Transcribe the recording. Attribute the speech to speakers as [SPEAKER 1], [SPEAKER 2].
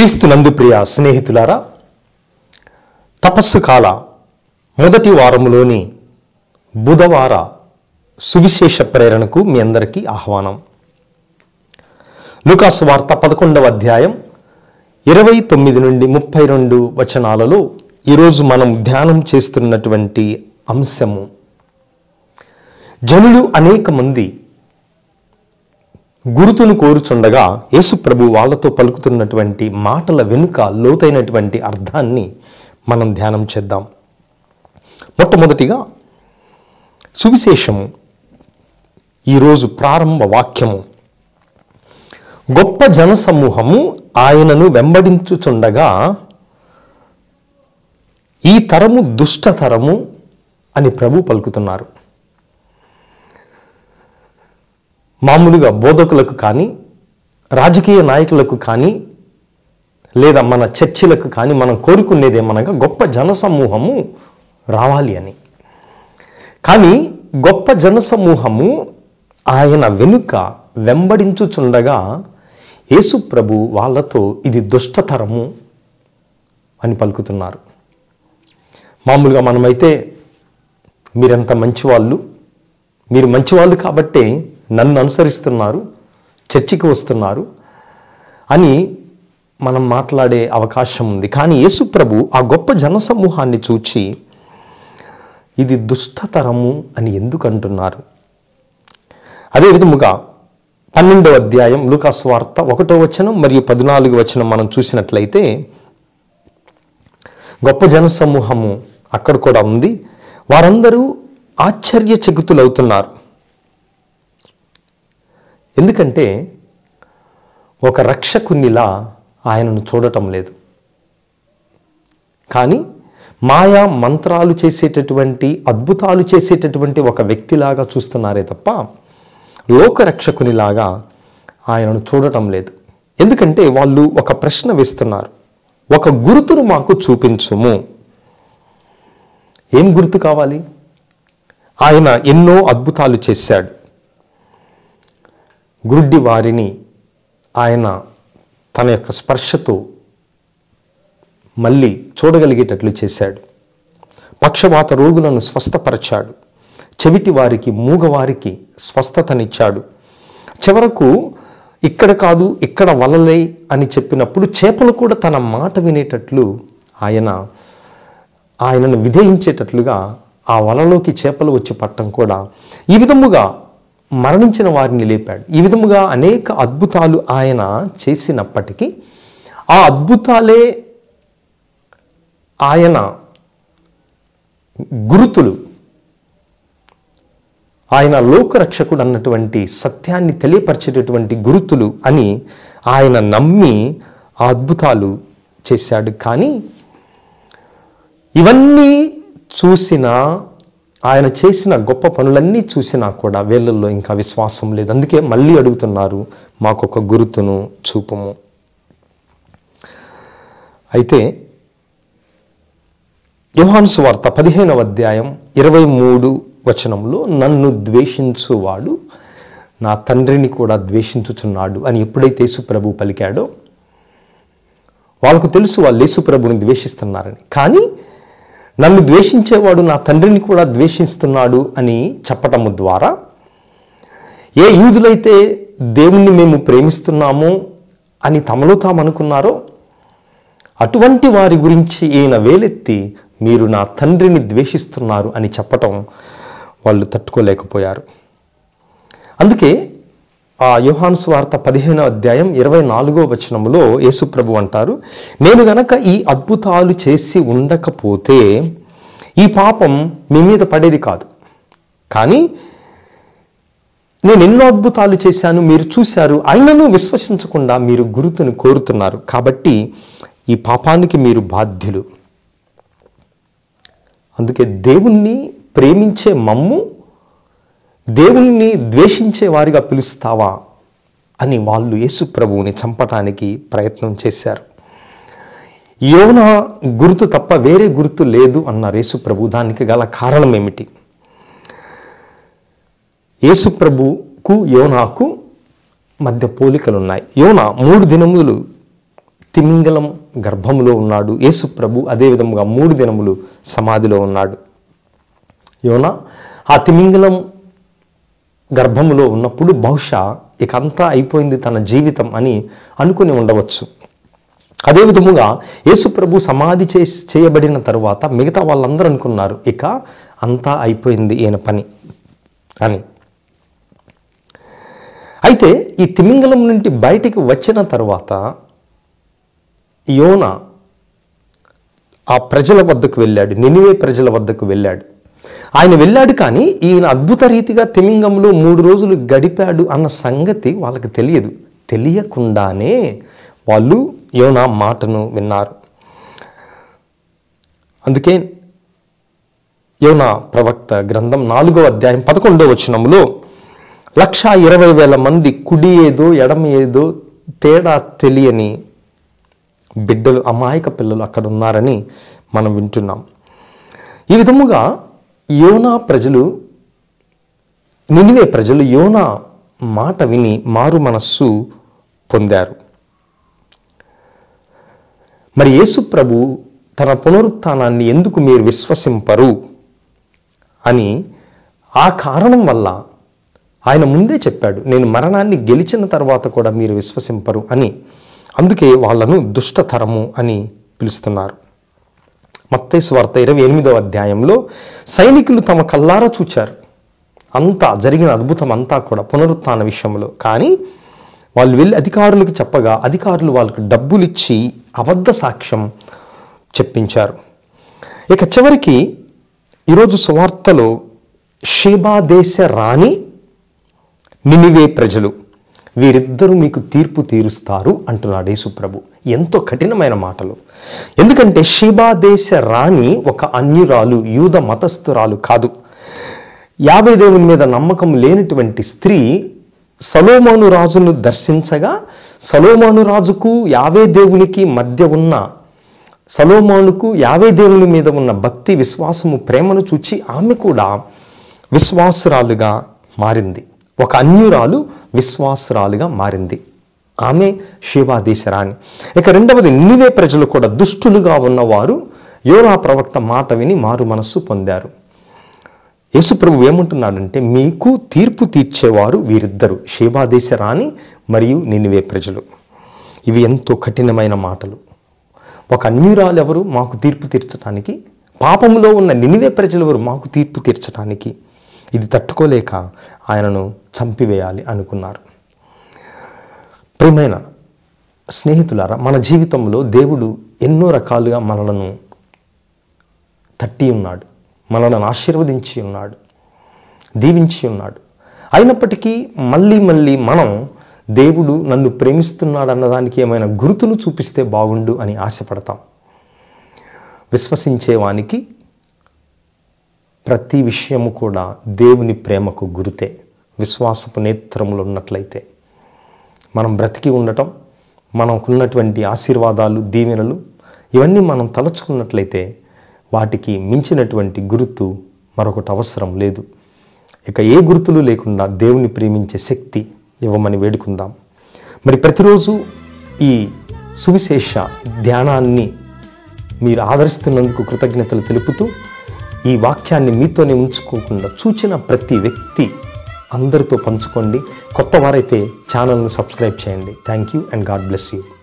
[SPEAKER 1] క్రీస్తునందు ప్రియ స్నేహితులారా తపస్సు కాల మొదటి వారములోని బుధవార సువిశేష ప్రేరణకు మీ అందరికీ ఆహ్వానం లూకాసు వార్త పదకొండవ అధ్యాయం ఇరవై తొమ్మిది నుండి ముప్పై రెండు వచనాలలో ఈరోజు మనం ధ్యానం చేస్తున్నటువంటి అంశము జనులు అనేక మంది గురుతును కోరుచుండగా యేసుప్రభు వాళ్ళతో పలుకుతున్నటువంటి మాటల వెనుక లోతైనటువంటి అర్థాన్ని మనం ధ్యానం చేద్దాం మొట్టమొదటిగా సువిశేషము ఈరోజు ప్రారంభ వాక్యము గొప్ప జనసమూహము ఆయనను వెంబడించుచుండగా ఈ తరము దుష్టతరము అని ప్రభు పలుకుతున్నారు మామూలుగా బోధకులకు కానీ రాజకీయ నాయకులకు కానీ లేదా మన చర్చిలకు కానీ మనం కోరుకునేది ఏమనగా గొప్ప జనసమూహము రావాలి అని కానీ గొప్ప జనసమూహము ఆయన వెనుక వెంబడించుచుండగా యేసు ప్రభు వాళ్ళతో ఇది దుష్టతరము అని పలుకుతున్నారు మామూలుగా మనమైతే మీరెంత మంచివాళ్ళు మీరు మంచివాళ్ళు కాబట్టే నన్ను అనుసరిస్తున్నారు చర్చికి వస్తున్నారు అని మనం మాట్లాడే అవకాశం ఉంది కానీ యేసుప్రభు ఆ గొప్ప జనసమూహాన్ని చూచి ఇది దుష్టతరము అని ఎందుకు అంటున్నారు అదే విధముగా పన్నెండవ అధ్యాయం లూకాస్ వార్త ఒకటో వచనం మరియు పద్నాలుగు వచనం మనం చూసినట్లయితే గొప్ప జనసమూహము అక్కడ కూడా ఉంది వారందరూ ఆశ్చర్యచకితులవుతున్నారు ఎందుకంటే ఒక రక్షకునిలా ఆయనను చూడటం లేదు కానీ మాయా మంత్రాలు చేసేటటువంటి అద్భుతాలు చేసేటటువంటి ఒక వ్యక్తిలాగా చూస్తున్నారే తప్ప లోకరక్షకునిలాగా ఆయనను చూడటం లేదు ఎందుకంటే వాళ్ళు ఒక ప్రశ్న వేస్తున్నారు ఒక గుర్తును మాకు చూపించుము ఏం గుర్తు కావాలి ఆయన ఎన్నో అద్భుతాలు చేశాడు గుడ్డి వారిని ఆయన తన యొక్క స్పర్శతో మళ్ళీ చూడగలిగేటట్లు చేశాడు పక్షవాత రోగులను స్వస్థపరచాడు చెవిటి వారికి మూగవారికి స్వస్థతనిచ్చాడు చివరకు ఇక్కడ కాదు ఇక్కడ వలలే అని చెప్పినప్పుడు చేపలు కూడా తన మాట వినేటట్లు ఆయన ఆయనను విధేయించేటట్లుగా ఆ వలలోకి చేపలు వచ్చి పట్టం కూడా ఈ విధముగా మరణించిన వారిని లేపాడు ఈ విధముగా అనేక అద్భుతాలు ఆయన చేసినప్పటికీ ఆ అద్భుతాలే ఆయన గురుతులు ఆయన లోకరక్షకుడు అన్నటువంటి సత్యాన్ని తెలియపరిచేటటువంటి గురుతులు అని ఆయన నమ్మి ఆ అద్భుతాలు చేశాడు కానీ ఇవన్నీ చూసిన ఆయన చేసిన గొప్ప పనులన్నీ చూసినా కూడా వీళ్ళల్లో ఇంకా విశ్వాసం లేదు అందుకే మళ్ళీ అడుగుతున్నారు మాకొక గురుతును చూపము అయితే యోహాన్సు వార్త పదిహేనవ అధ్యాయం ఇరవై మూడు వచనంలో నన్ను ద్వేషించువాడు నా తండ్రిని కూడా ద్వేషించుచున్నాడు అని ఎప్పుడైతే యేసుప్రభు పలికాడో వాళ్ళకు తెలుసు వాళ్ళు యేసుప్రభుని ద్వేషిస్తున్నారని కానీ నన్ను ద్వేషించేవాడు నా తండ్రిని కూడా ద్వేషిస్తున్నాడు అని చెప్పటము ద్వారా ఏ యూదులైతే దేవుణ్ణి మేము ప్రేమిస్తున్నామో అని తమలో తాము అనుకున్నారో అటువంటి వారి గురించి ఈయన వేలెత్తి మీరు నా తండ్రిని ద్వేషిస్తున్నారు అని చెప్పటం వాళ్ళు తట్టుకోలేకపోయారు అందుకే ఆ యోహాను స్వార్త పదిహేనో అధ్యాయం ఇరవై నాలుగో వచనంలో యేసుప్రభు అంటారు నేను గనక ఈ అద్భుతాలు చేసి ఉండకపోతే ఈ పాపం మీ మీద పడేది కాదు కానీ నేను ఎన్నో అద్భుతాలు చేశాను మీరు చూశారు అయినను విశ్వసించకుండా మీరు గురుతుని కోరుతున్నారు కాబట్టి ఈ పాపానికి మీరు బాధ్యులు అందుకే దేవుణ్ణి ప్రేమించే మమ్ము దేవుణ్ణి ద్వేషించే వారిగా పిలుస్తావా అని వాళ్ళు యేసు ప్రభువుని చంపటానికి ప్రయత్నం చేశారు యోన గుర్తు తప్ప వేరే గుర్తు లేదు అన్నారు యేసు ప్రభు దానికి గల కారణం ఏమిటి యేసు ప్రభుకు యోనాకు మధ్య పోలికలు ఉన్నాయి యోన మూడు దినములు తిమింగలం గర్భములో ఉన్నాడు యేసు ప్రభు అదే విధముగా మూడు దినములు సమాధిలో ఉన్నాడు యోనా ఆ తిమింగలం గర్భములో ఉన్నప్పుడు బహుశా ఇక అంతా అయిపోయింది తన జీవితం అని అనుకుని ఉండవచ్చు అదే విధముగా యేసు ప్రభు సమాధి చే చేయబడిన తరువాత మిగతా వాళ్ళందరూ అనుకున్నారు ఇక అంతా అయిపోయింది ఈయన పని అని అయితే ఈ తిమింగలం నుండి బయటికి వచ్చిన తర్వాత యోన ఆ ప్రజల వద్దకు వెళ్ళాడు నినివే ప్రజల వద్దకు వెళ్ళాడు ఆయన వెళ్ళాడు కానీ ఈయన అద్భుత రీతిగా తిమింగంలో మూడు రోజులు గడిపాడు అన్న సంగతి వాళ్ళకి తెలియదు తెలియకుండానే వాళ్ళు యోనా మాటను విన్నారు అందుకే యోనా ప్రవక్త గ్రంథం నాలుగో అధ్యాయం పదకొండో వచనములో లక్ష ఇరవై వేల మంది కుడి ఏదో ఎడమ ఏదో తేడా తెలియని బిడ్డలు అమాయక పిల్లలు అక్కడ ఉన్నారని మనం వింటున్నాం ఈ విధముగా యోనా ప్రజలు నినివే ప్రజలు యోనా మాట విని మారు మనస్సు పొందారు మరి యేసు ప్రభు తన పునరుత్థానాన్ని ఎందుకు మీరు విశ్వసింపరు అని ఆ కారణం వల్ల ఆయన ముందే చెప్పాడు నేను మరణాన్ని గెలిచిన తర్వాత కూడా మీరు విశ్వసింపరు అని అందుకే వాళ్ళను దుష్టతరము అని పిలుస్తున్నారు మత్తేసు వార్త ఇరవై ఎనిమిదవ అధ్యాయంలో సైనికులు తమ కల్లారా చూచారు అంతా జరిగిన అద్భుతం అంతా కూడా పునరుత్థాన విషయంలో కానీ వాళ్ళు వెళ్ళి అధికారులకు చెప్పగా అధికారులు వాళ్ళకు డబ్బులు ఇచ్చి అబద్ధ సాక్ష్యం చెప్పించారు ఇక చివరికి ఈరోజు సువార్తలో షేబా దేశ రాణి నినివే ప్రజలు వీరిద్దరూ మీకు తీర్పు తీరుస్తారు అంటున్నాడు యేసుప్రభు ఎంతో కఠినమైన మాటలు ఎందుకంటే షిబా దేశ రాణి ఒక అన్యురాలు యూద మతస్థురాలు కాదు యాభై దేవుని మీద నమ్మకం లేనటువంటి స్త్రీ సలోమాను రాజును దర్శించగా సలోమాను రాజుకు యావే దేవునికి మధ్య ఉన్న సలోమానుకు యావే దేవుని మీద ఉన్న భక్తి విశ్వాసము ప్రేమను చూచి ఆమె కూడా విశ్వాసురాలుగా మారింది ఒక అన్యురాలు విశ్వాసురాలుగా మారింది ఆమె శివాదేశరాణి ఇక రెండవది నినివే ప్రజలు కూడా దుష్టులుగా ఉన్నవారు యోనా ప్రవక్త మాట విని మారు మనస్సు పొందారు యేసుప్రభు ఏమంటున్నాడంటే మీకు తీర్పు తీర్చేవారు వీరిద్దరు శివాదేశ రాణి మరియు నినివే ప్రజలు ఇవి ఎంతో కఠినమైన మాటలు ఒక అన్యురాలు ఎవరు మాకు తీర్పు తీర్చడానికి పాపములో ఉన్న నినివే ప్రజలు ఎవరు మాకు తీర్పు తీర్చడానికి ఇది తట్టుకోలేక ఆయనను చంపివేయాలి అనుకున్నారు ప్రియమైన స్నేహితులారా మన జీవితంలో దేవుడు ఎన్నో రకాలుగా మనలను తట్టి ఉన్నాడు మనలను ఆశీర్వదించి ఉన్నాడు దీవించి ఉన్నాడు అయినప్పటికీ మళ్ళీ మళ్ళీ మనం దేవుడు నన్ను ప్రేమిస్తున్నాడు అన్నదానికి ఏమైనా గుర్తును చూపిస్తే బాగుండు అని ఆశపడతాం విశ్వసించేవానికి ప్రతి విషయము కూడా దేవుని ప్రేమకు గురితే విశ్వాసపు నేత్రములు ఉన్నట్లయితే మనం బ్రతికి ఉండటం మనకున్నటువంటి ఆశీర్వాదాలు దీవెనలు ఇవన్నీ మనం తలుచుకున్నట్లయితే వాటికి మించినటువంటి గుర్తు మరొకటి అవసరం లేదు ఇక ఏ గుర్తులు లేకుండా దేవుని ప్రేమించే శక్తి ఇవ్వమని వేడుకుందాం మరి ప్రతిరోజు ఈ సువిశేష ధ్యానాన్ని మీరు ఆదరిస్తున్నందుకు కృతజ్ఞతలు తెలుపుతూ ఈ వాక్యాన్ని మీతోనే ఉంచుకోకుండా చూచిన ప్రతి వ్యక్తి అందరితో పంచుకోండి కొత్త వారైతే ఛానల్ను సబ్స్క్రైబ్ చేయండి thank you and God bless you